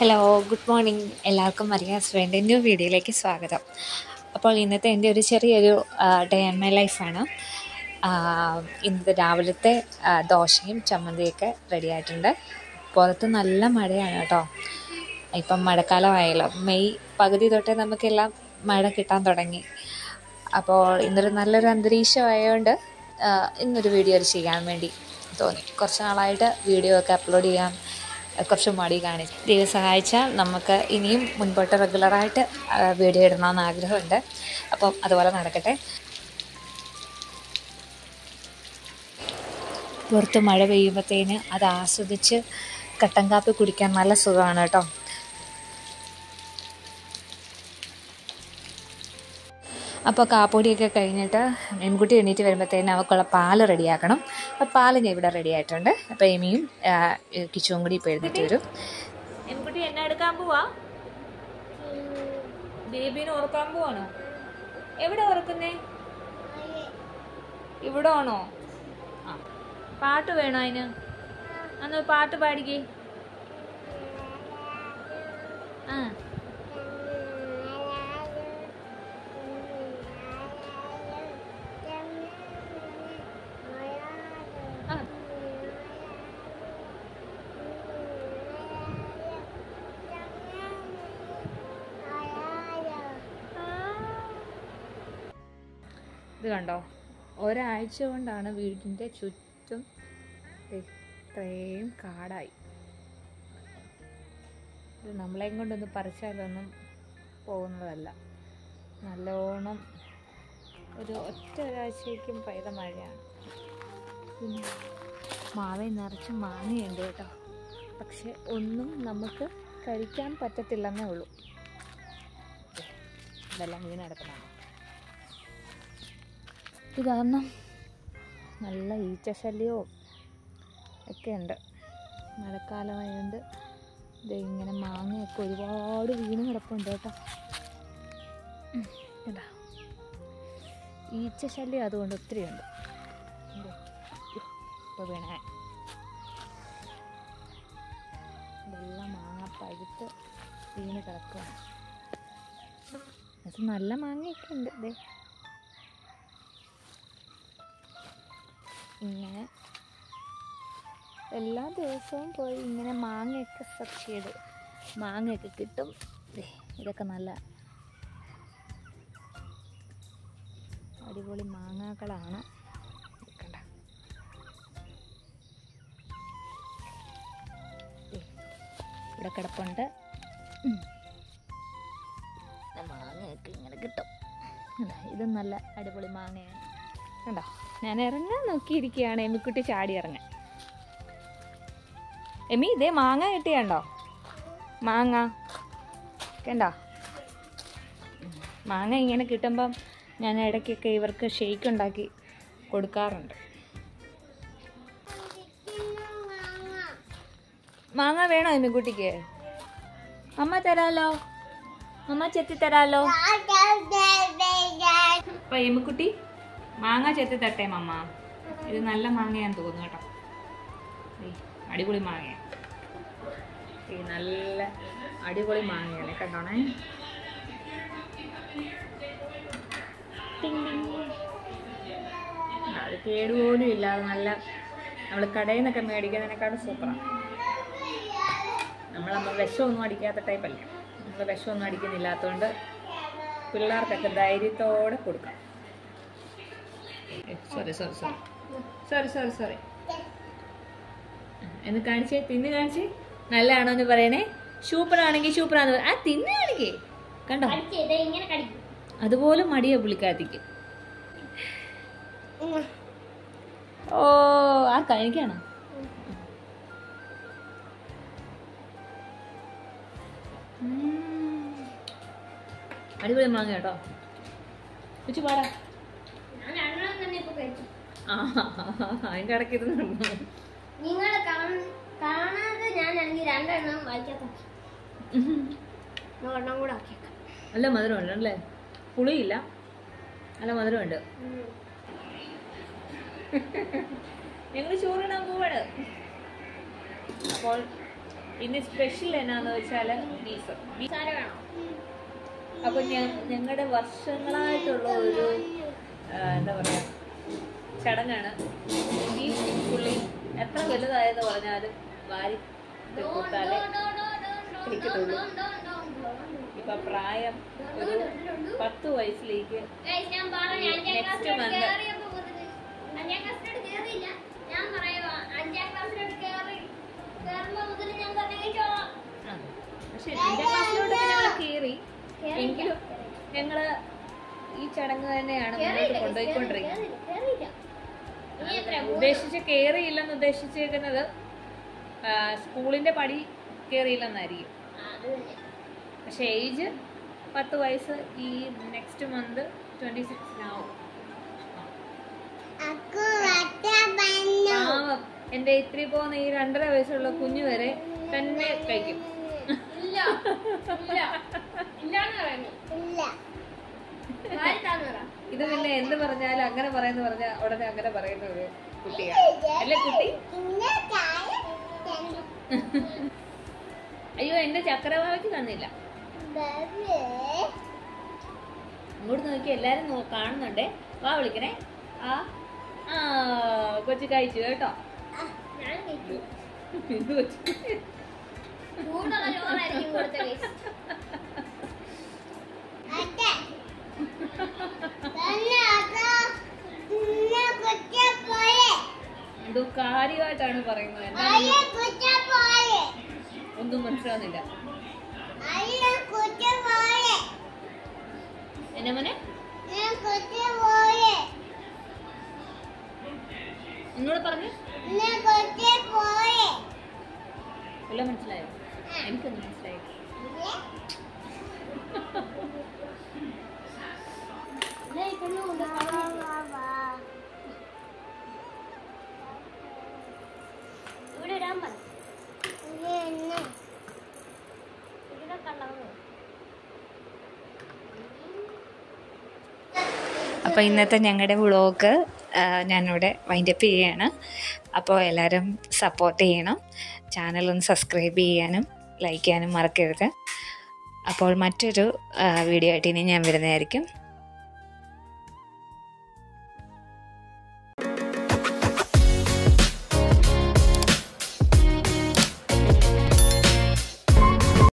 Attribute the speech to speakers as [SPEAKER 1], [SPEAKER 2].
[SPEAKER 1] Hello good morning എല്ലാവർക്കും Maria സ്വേൻ്റെ new വീഡിയോയിലേക്ക് സ്വാഗതം അപ്പോൾ ഇന്നത്തെ എൻ്റെ ഒരു ചെറിയൊരു ഡേ എം എ ലൈഫാണ് ഇന്നത്തെ രാവിലത്തെ ആ, ദോശയും ചമ്മന്തിയൊക്കെ റെഡി ആയിട്ടുണ്ട് പുറത്ത് നല്ല മഴയാണ് കേട്ടോ ഇപ്പം മഴക്കാലമായല്ലോ മെയ് പകുതി തൊട്ടേ നമുക്കെല്ലാം മഴ കിട്ടാൻ തുടങ്ങി അപ്പോൾ ഇന്നൊരു നല്ലൊരു അന്തരീക്ഷമായതുകൊണ്ട് ആ, ഇന്നൊരു വീഡിയോ ചെയ്യാൻ വേണ്ടി തോന്നി കുറച്ച് നാളായിട്ട് വീഡിയോ ഒക്കെ അപ്ലോഡ് ചെയ്യാൻ ആ, കുറച്ച് മടി കാണിച്ചു ദൈവം സഹായിച്ചാൽ നമുക്ക് ഇനിയും മുൻപോട്ട് റെഗുലറായിട്ട് ആ, വീഡിയോ ഇടണമെന്ന് ആഗ്രഹമുണ്ട് അപ്പം അതുപോലെ നടക്കട്ടെ പുറത്ത് മഴ പെയ്യുമ്പോഴത്തേന് അത് ആസ്വദിച്ച് കട്ടൻ കാപ്പി കുടിക്കാൻ നല്ല സുഖമാണ് കേട്ടോ അപ്പോൾ കാപ്പൊടിയൊക്കെ കഴിഞ്ഞിട്ട് എംകുട്ടി എണീറ്റ് വരുമ്പോഴത്തേന് അവൾക്കുള്ള പാല് റെഡിയാക്കണം അപ്പോൾ പാല് ഞാൻ ഇവിടെ റെഡി ആയിട്ടുണ്ട് അപ്പോൾ എമിയും കിച്ചുവും കൂടി ഇപ്പോൾ എഴുന്നേറ്റ് വരും എംകുട്ടി എന്നെ എടുക്കാൻ പോവാ ബേബീനെ ഉറക്കാൻ പോവാണോ എവിടെ ഉറക്കുന്നേ ഇവിടെ ആണോ ആ പാട്ട് വേണോ അതിന് അന്ന് പാട്ട് പാടിക്കേ ആ ആ ഇത് കണ്ടോ ഒരാഴ്ച കൊണ്ടാണ് വീടിൻ്റെ ചുറ്റും ദേ ഇത്രയും കാടായി ഇത് നമ്മളെയും കൊണ്ടൊന്ന് പറിച്ചാലൊന്നും പോകുന്നതല്ല നല്ലോണം ഒരു ഒറ്റ ഒരാഴ്ചയ്ക്കും പെയ്ത മഴയാണ് പിന്നെ മാവയിൽ നിറച്ച് മാങ്ങയുണ്ട് കേട്ടോ പക്ഷെ ഒന്നും നമുക്ക് കഴിക്കാൻ പറ്റത്തില്ലെന്നേ ഉള്ളൂ ദേ, ഇതെല്ലാം വീണ് കിടക്കുന്നതാണ് ഇത് കാരണം നല്ല ഈച്ചശല്യവും ഒക്കെ ഉണ്ട് മഴക്കാലമായതുകൊണ്ട് ഇത് ഇങ്ങനെ മാങ്ങയൊക്കെ ഒരുപാട് വീണ് കിടപ്പുണ്ട് കേട്ടോ ഉം, കണ്ടോ ഈച്ചശല്യം അതുകൊണ്ട് ഒത്തിരി ഉണ്ട് ഇപ്പോൾ വീണേ ഇതെല്ലാം മാങ്ങ പഴുത്ത് വീണ് കിടക്കുകയാണ് അത് നല്ല മാങ്ങയൊക്കെ ഉണ്ട് ദേ ഇങ്ങനെ എല്ലാ ദിവസവും പോയി ഇങ്ങനെ മാങ്ങയൊക്കെ സെർച്ച് ചെയ്ത് മാങ്ങയൊക്കെ കിട്ടും ദേ, ഇതൊക്കെ നല്ല അടിപൊളി മാങ്ങാക്കളാണ് കണ്ട ദേ, ഇവിടെ കിടപ്പുണ്ട് ഉം. ദേ, മാങ്ങയൊക്കെ ഇങ്ങനെ കിട്ടും കണ്ടോ? ഇത് നല്ല അടിപൊളി മാങ്ങയാണ് കണ്ടോ ഞാൻ ഇറങ്ങാൻ നോക്കിയിരിക്കുകയാണ് എമ്മിക്കുട്ടി ചാടി ഇറങ്ങാൻ എമ്മി ഇതേ മാങ്ങ കിട്ടിയുണ്ടോ മാങ്ങ കണ്ടോ ഉം. മാങ്ങ ഇങ്ങനെ കിട്ടുമ്പം ഞാൻ ഇടയ്ക്കൊക്കെ ഇവർക്ക് ഷെയ്ക്ക് ഉണ്ടാക്കി കൊടുക്കാറുണ്ട് മാങ്ങ വേണോ എമ്മിക്കുട്ടിക്ക് അമ്മ തരാലോ അമ്മ ചെത്തി തരാലോ അപ്പൊ എമ്മിക്കുട്ടി മാങ്ങ ചെത്തി തട്ടെ മമ്മ ഇത് നല്ല മാങ്ങയാന്ന് തോന്നുന്നു കേട്ടോ ഏയ്, അടിപൊളി മാങ്ങ ഈ നല്ല അടിപൊളി മാങ്ങയാണ് കണ്ടോണേ ടിങ് ടിങ്. അത് കേടുപോലും ഇല്ലാതെ നല്ല നമ്മൾ കടയിൽ നിന്നൊക്കെ മേടിക്കുന്നതിനേക്കാളും സൂപ്പറാണ് നമ്മളമ്മ വിഷമൊന്നും അടിക്കാത്ത ടൈപ്പല്ലേ നമ്മൾ വിഷമൊന്നും അടിക്കുന്നില്ലാത്തതുകൊണ്ട് പിള്ളേർക്കൊക്കെ ധൈര്യത്തോടെ കൊടുക്കാം sorry sorry sorry sorry sorry sorry എന്ന് കാണിച്ചേ തിന്ന് കാണിച്ചേ നല്ലതാണോ എന്ന് പറയണേ സൂപ്പറാണെങ്കിൽ സൂപ്പറാന്ന് പറ ആ തിന്ന് കാണിക്കേ കണ്ടോ
[SPEAKER 2] ഇങ്ങനെ കടിക്കും
[SPEAKER 1] അതുപോലെ മടിയാ പുള്ളിക്കാത്തിക്ക് ഓ ആ കഴിക്കാണോ ഉം. അടിപൊളി മാങ്ങ കേട്ടോ ഉച്ച പാടാ
[SPEAKER 2] ഞാൻ രണ്ടെണ്ണം തന്നെ ഇപ്പൊ കഴിച്ചു
[SPEAKER 1] ആ അതിൻ്റെ ഇടയ്ക്ക് ഇരുന്നുണ്ടോ
[SPEAKER 2] നിങ്ങൾ കാണാതെ ഞാനാണെങ്കിൽ രണ്ടെണ്ണം വായിക്കാത്ത ഒരെണ്ണം കൂടെ ആക്കിയേക്കാം
[SPEAKER 1] നല്ല മധുരമുണ്ട് അല്ലേ പുളിയില്ല നല്ല മധുരമുണ്ട് ഞങ്ങൾ ചോറിടാൻ പോവാണ് അപ്പോൾ ഇന്ന് സ്പെഷ്യൽ എന്നാന്ന് വെച്ചാൽ ബീഫ്
[SPEAKER 2] സാര വേണോ
[SPEAKER 1] അപ്പൊ ഞങ്ങളുടെ വർഷങ്ങളായിട്ടുള്ള ഒരു ആ, എന്താ പറയാ ചടങ്ങാണ് ബീഫ് പുള്ളി എത്ര വലുതായെന്ന് പറഞ്ഞാലും വാരി കൂട്ടാലെ കഴിക്കത്തുള്ളൂ ഇപ്പൊ പ്രായം ഒരു പത്ത് വയസ്സിലേക്ക്
[SPEAKER 2] Guys, ഞാൻ പറഞ്ഞു അഞ്ചാം
[SPEAKER 1] Next
[SPEAKER 2] ക്ലാസ്സിലോട്ട്
[SPEAKER 1] month.
[SPEAKER 2] കേറിയപ്പോ മുതല് അഞ്ചാം ക്ലാസ്സിലോട്ട് കേറിയില്ല ഞാൻ പറയുവാ അഞ്ചാം ക്ലാസ്സിലോട്ട് കേറി കേറുമ്പോ മുതൽ ഞാൻ തന്നെ കഴിച്ചോളാം
[SPEAKER 1] ആ, പക്ഷെ അഞ്ചാം ക്ലാസ്സിലോട്ട് ഞങ്ങൾ കയറി എങ്കിലും ഞങ്ങള് ഈ ചടങ്ങ് തന്നെയാണ് മുന്നോട്ട്
[SPEAKER 2] കേറിയില്ല,
[SPEAKER 1] കൊണ്ടുപോയിക്കൊണ്ടിരിക്കുന്നത്
[SPEAKER 2] കേറിയില്ല, കേറിയില്ല. ഇനി എത്ര
[SPEAKER 1] ഉദ്ദേശിച്ച് കയറിയില്ലെന്ന് ഉദ്ദേശിച്ചേക്കുന്നത് ആ, സ്കൂളിന്റെ പടി കയറിയില്ലെന്നായിരിക്കും
[SPEAKER 2] ആ, അത് തന്നെ.
[SPEAKER 1] പക്ഷെ ഏജ് പത്ത് വയസ്സ് ഈ നെക്സ്റ്റ് മന്ത് ട്വന്റി സിക്സിനാവും പാവം എന്റെ ഇത്തിരി പോകുന്ന ഈ രണ്ടര വയസ്സുള്ള കുഞ്ഞു വരെ തന്നെ കഴിക്കും
[SPEAKER 2] ഇല്ല ഇല്ല ഇല്ലാന്ന് പറയുന്നു വാരി താന്ന് പറ.
[SPEAKER 1] ഇത് പിന്നെ എന്ത് പറഞ്ഞാലും അങ്ങനെ പറയുന്ന പറഞ്ഞാൽ ഉടനെ അങ്ങനെ പറയുന്ന ഒരു കുട്ടിയാണ് അല്ലേ കുട്ടി അയ്യോ എന്റെ ചക്രവാക്ക് തന്നില്ല ഇങ്ങോട്ട് നോക്കി എല്ലാരും നോ- കാണുന്നുണ്ടേ വാ വിളിക്കണേ ആ ആ കൊച്ചു കഴിച്ചു കേട്ടോ
[SPEAKER 2] ഞാൻ കഴിച്ചു.
[SPEAKER 1] ഇത് കൊച്ചു
[SPEAKER 2] ചൂടുള്ള ചോറായിരിക്കും കൊടുത്ത guys.
[SPEAKER 1] എന്തോ കാര്യമായിട്ടാണ് പറയുന്നത് എന്നാ ഒന്നും മനസ്സിലാവുന്നില്ല എന്നെ മോനെ എന്നോട് പറഞ്ഞു എല്ലാം മനസ്സിലായോ എനിക്കൊന്നും മനസ്സിലായി
[SPEAKER 2] ഇല്ല, ഈ പെണ്ണ് കൊണ്ട് കളഞ്ഞില്ല. ഇവിടെ ഇടാൻ പറ ഇവിടെ കള്ളവോ
[SPEAKER 1] അപ്പോൾ ഇന്നത്തെ ഞങ്ങളുടെ വ്ളോഗ് ഞാനിവിടെ വൈൻഡപ്പ് ചെയ്യുകയാണ് അപ്പോൾ എല്ലാവരും സപ്പോർട്ട് ചെയ്യണം ചാനലൊന്ന് സബ്സ്ക്രൈബ് ചെയ്യാനും ലൈക്ക് ചെയ്യാനും മറക്കരുത് അപ്പോൾ മറ്റൊരു വീഡിയോ ആയിട്ട് ഇനി ഞാൻ വരുന്നതായിരിക്കും